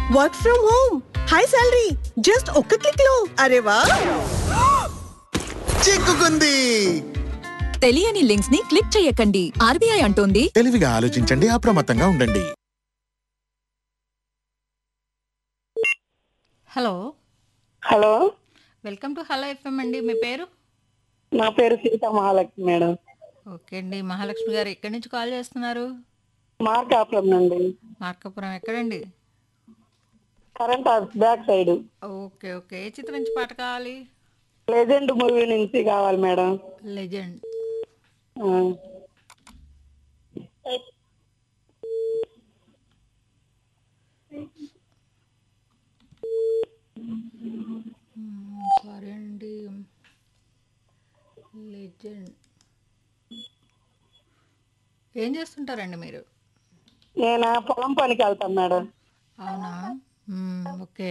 Work from home high salary just ఒక్క click లో అరే వా చిక్కుకుంది తెలియని లింక్స్ ని క్లిక్ చేయకండి ఆర్బీఐ అంటోంది తెలివిగా ఆలోచించండి అప్రమత్తంగా ఉండండి hello hello welcome to hello FM అండి మీ పేరు నా పేరు సీతా మహాలక్ష్మి మేడం ఓకే అండి మహాలక్ష్మి గారు ఎక్కడి నుంచి కాల్ చేస్తున్నారు మార్కాపురం నుండి మార్కాపురం ఎక్కడండి current office back side okay okay ఏ చిత్రం నుంచి పాట కావాలి లెజెండ్ మూవీ నుంచి కావాలి మేడం లెజెండ్ ఆ. సారీ అండి లెజెండ్ ఏం చేస్తుంటారండి మీరు నేను పొలం పనికి వెళ్తాను మేడం అవునా మ్మ్, ఓకే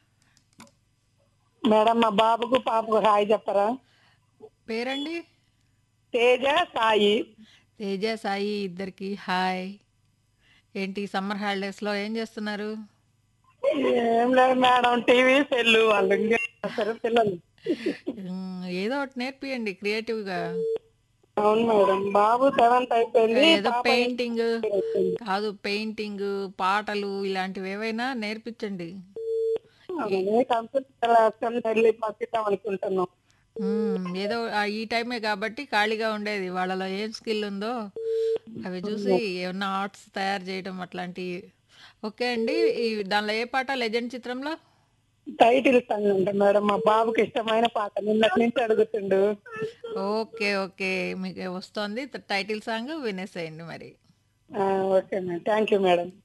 మేడం మా బాబుకు పాపకు హాయ్ చెప్పరా పేరండి తేజ సాయి తేజ సాయి ఇద్దరికి హాయ్ ఏంటి సమ్మర్ హాలిడేస్లో ఏం చేస్తున్నారు ఏం లేదు మేడం టీవీ సెల్లు వాళ్ళు ఇంకేం చేస్తారు పిల్లలు మ్మ్, ఏదో ఒకటి నేర్పియండి క్రియేటివ్గా అవును మేడం బాబు సెవెంత్ అయిపోయింది ఏదో పాప పెయింటింగ్ కాదు పెయింటింగ్ పాటలు ఇలాంటివి ఏవైనా నేర్పించండి అవును, కంప్యూటర్ క్లాస్ వెళ్ళి పంపిద్దాం అనుకుంటున్నాం మ్మ్, ఏదో ఆ ఈ టైమే కాబట్టి ఖాళీగా ఉండేది వాళ్ళలో ఏం స్కిల్ ఉందో అవి చూసి ఏమన్నా ఆర్ట్స్ తయారు చేయడం అట్లాంటివి ఓకే అండి ఈ దానిలో ఏ పాట లెజెండ్ చిత్రంలో టైటిల్ సాంగ్ అంటే మేడం మా బాబుకి ఇష్టమైన పాట నిన్నటి నుంచి అడుగుతుండు ఓకే ఓకే మీకు వస్తోంది టైటిల్ సాంగ్ వినేసేయండి మరి ఆ, okay madam thank you madam